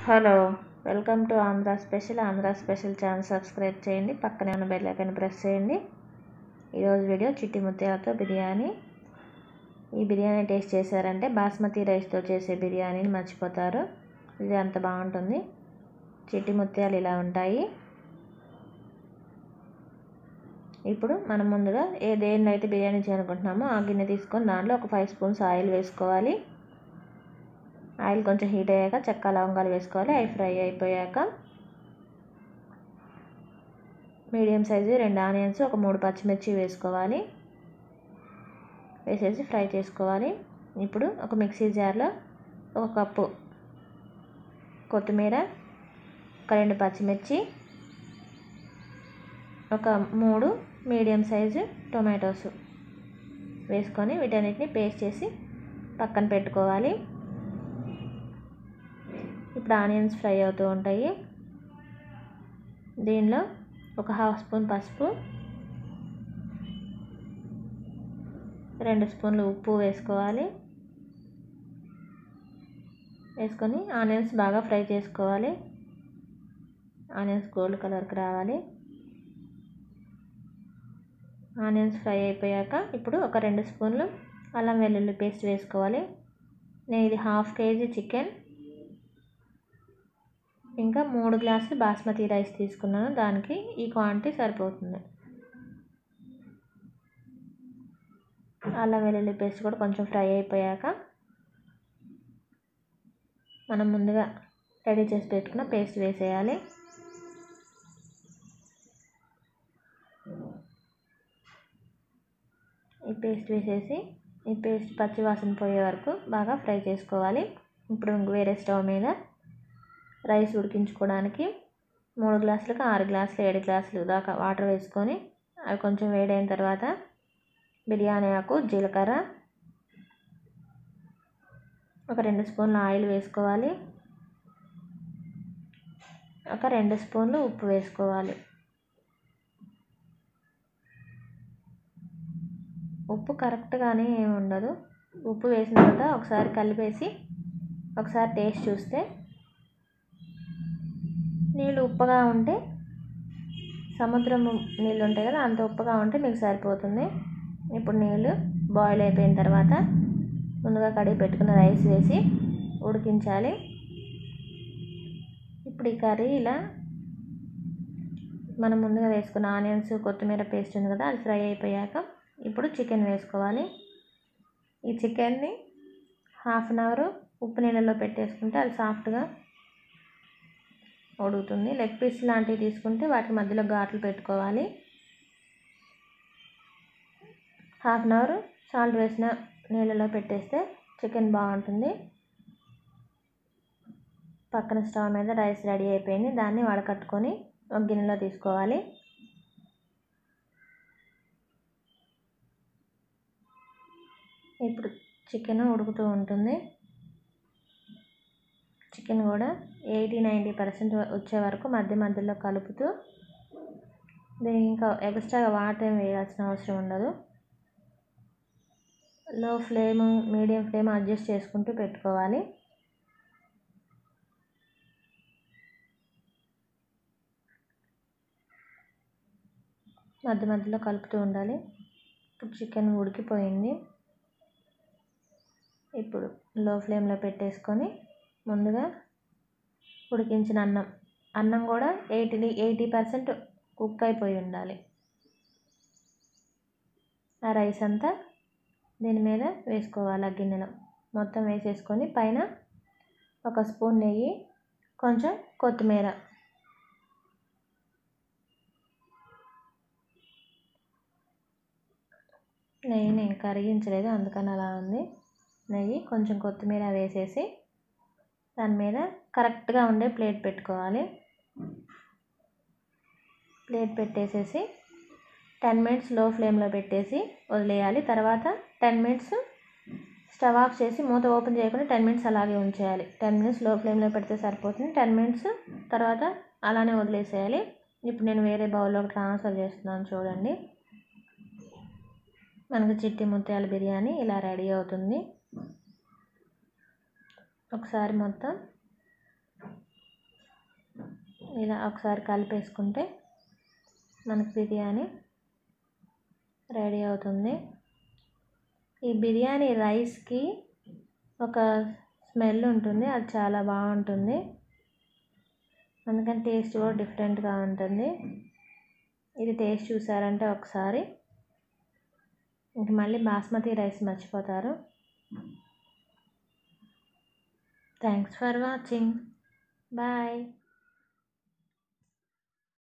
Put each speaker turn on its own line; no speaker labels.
hello welcome to Andhra special Andhra special channel subscribe చేయండి పక్కనే ఉన్న బెల్ ఐకాన్ ప్రెస్ చేయండి ఈరోజు వీడియో చిట్టి ముత్యాలతో బిర్యానీ ఈ బిర్యానీ టేస్ట్ చేశారంటే బాస్మతి రైస్తో చేసే బిర్యానీని మర్చిపోతారు ఇది అంత బాగుంటుంది చిట్టి ముత్యాలు ఇలా ఉంటాయి ఇప్పుడు మనం ముందుగా ఏ దేనిలో అయితే బిర్యానీ చేయాలనుకుంటున్నామో ఆ గిన్నె తీసుకొని దాంట్లో ఒక ఫైవ్ స్పూన్స్ ఆయిల్ వేసుకోవాలి ఆయిల్ కొంచెం హీట్ అయ్యాక చెక్క లవంగాలు వేసుకోవాలి అవి ఫ్రై అయిపోయాక మీడియం సైజు రెండు ఆనియన్స్ ఒక మూడు పచ్చిమిర్చి వేసుకోవాలి వేసేసి ఫ్రై చేసుకోవాలి ఇప్పుడు ఒక మిక్సీ జార్లో ఒక కప్పు కొత్తిమీర ఒక రెండు పచ్చిమిర్చి ఒక మూడు మీడియం సైజు టొమాటోస్ వేసుకొని వీటన్నిటిని పేస్ట్ చేసి పక్కన పెట్టుకోవాలి ఇప్పుడు ఆనియన్స్ ఫ్రై అవుతూ ఉంటాయి దీనిలో ఒక హాఫ్ స్పూన్ పసుపు రెండు స్పూన్లు ఉప్పు వేసుకోవాలి వేసుకొని ఆనియన్స్ బాగా ఫ్రై చేసుకోవాలి ఆనియన్స్ గోల్డ్ కలర్కి రావాలి ఆనియన్స్ ఫ్రై అయిపోయాక ఇప్పుడు ఒక రెండు స్పూన్లు అల్లం వెల్లుల్లి పేస్ట్ వేసుకోవాలి నేను ఇది హాఫ్ కేజీ చికెన్ ఇంకా మూడు గ్లాసులు బాస్మతి రైస్ తీసుకున్నాను దానికి ఈ క్వాంటిటీ సరిపోతుంది అల్లం వెల్లుల్లి పేస్ట్ కూడా కొంచెం ఫ్రై అయిపోయాక మనం ముందుగా రెడీ చేసి పెట్టుకున్న పేస్ట్ వేసేయాలి ఈ పేస్ట్ వేసేసి ఈ పేస్ట్ పచ్చి వాసన పోయే వరకు బాగా ఫ్రై చేసుకోవాలి ఇప్పుడు వేరే స్టవ్ మీద రైస్ ఉడికించుకోవడానికి మూడు గ్లాసులకు ఆరు గ్లాసులు ఏడు గ్లాసులు దాకా వాటర్ వేసుకొని అవి కొంచెం వేడైన తర్వాత బిర్యానీ ఆకు జీలకర్ర ఒక రెండు స్పూన్లు ఆయిల్ వేసుకోవాలి ఒక రెండు స్పూన్లు ఉప్పు వేసుకోవాలి ఉప్పు కరెక్ట్గానే ఏమి ఉండదు ఉప్పు వేసిన తర్వాత ఒకసారి కలిపేసి ఒకసారి టేస్ట్ చూస్తే నీళ్ళు ఉప్పగా ఉంటే సముద్రం నీళ్ళు ఉంటాయి కదా అంత ఉప్పగా ఉంటే మీకు సరిపోతుంది ఇప్పుడు నీళ్ళు బాయిల్ అయిపోయిన తర్వాత ముందుగా కడిగి పెట్టుకున్న రైస్ వేసి ఉడికించాలి ఇప్పుడు ఈ కర్రీ ఇలా మనం ముందుగా వేసుకున్న ఆనియన్స్ కొత్తిమీర పేస్ట్ ఉంది కదా అది ఫ్రై అయిపోయాక ఇప్పుడు చికెన్ వేసుకోవాలి ఈ చికెన్ని హాఫ్ అన్ అవర్ ఉప్పు నీళ్ళలో పెట్టేసుకుంటే అది సాఫ్ట్గా ఉడుకుతుంది లెగ్ పీస్ లాంటివి తీసుకుంటే వాటి మధ్యలో ఘాట్లు పెట్టుకోవాలి హాఫ్ అన్ అవర్ సాల్ట్ వేసిన నీళ్ళలో పెట్టేస్తే చికెన్ బాగుంటుంది పక్కన స్టవ్ మీద రైస్ రెడీ అయిపోయింది దాన్ని వడకట్టుకొని ఒక గిన్నెలో తీసుకోవాలి ఇప్పుడు చికెన్ ఉడుకుతూ ఉంటుంది చికెన్ కూడా ఎయిటీ నైంటీ పర్సెంట్ వచ్చే వరకు మధ్య మధ్యలో కలుపుతూ దీనికి ఇంకా ఎక్స్ట్రాగా వాటర్ ఏం వేయాల్సిన అవసరం ఉండదు లో ఫ్లేమ్ మీడియం ఫ్లేమ్ అడ్జస్ట్ చేసుకుంటూ పెట్టుకోవాలి మధ్య మధ్యలో కలుపుతూ ఉండాలి ఇప్పుడు చికెన్ ఉడికిపోయింది ఇప్పుడు లో ఫ్లేమ్లో పెట్టేసుకొని ముందుగా ఉడికించిన అన్నం అన్నం కూడా ఎయిటీ ఎయిటీ పర్సెంట్ కుక్ అయిపోయి ఉండాలి ఆ రైస్ అంతా దీని మీద వేసుకోవాలి ఆ గిన్నెలో మొత్తం వేసేసుకొని పైన ఒక స్పూన్ నెయ్యి కొంచెం కొత్తిమీర నెయ్యి నేను కరిగించలేదు అందుకని అలా ఉంది నెయ్యి కొంచెం కొత్తిమీర వేసేసి దాని మీద కరెక్ట్గా ఉండే ప్లేట్ పెట్టుకోవాలి ప్లేట్ పెట్టేసేసి టెన్ మినిట్స్ లో ఫ్లేమ్లో పెట్టేసి వదిలేయాలి తర్వాత టెన్ మినిట్స్ స్టవ్ ఆఫ్ చేసి మూత ఓపెన్ చేయకుండా టెన్ మినిట్స్ అలాగే ఉంచేయాలి టెన్ మినిట్స్ లో ఫ్లేమ్లో పెడితే సరిపోతుంది టెన్ మినిట్స్ తర్వాత అలానే వదిలేసేయాలి ఇప్పుడు నేను వేరే బౌల్లోకి ట్రాన్స్ఫర్ చేస్తున్నాను చూడండి మనకు చిట్టి ముత్యాల బిర్యానీ ఇలా రెడీ అవుతుంది ఒకసారి మొత్తం ఇలా ఒకసారి కలిపేసుకుంటే మనకి బిర్యానీ రెడీ అవుతుంది ఈ బిర్యానీ రైస్కి ఒక స్మెల్ ఉంటుంది అది చాలా బాగుంటుంది అందుకని టేస్ట్ కూడా డిఫరెంట్గా ఉంటుంది ఇది టేస్ట్ చూసారంటే ఒకసారి ఇంక మళ్ళీ బాస్మతి రైస్ మర్చిపోతారు థ్యాంక్స్ ఫర్ వాచింగ్ బాయ్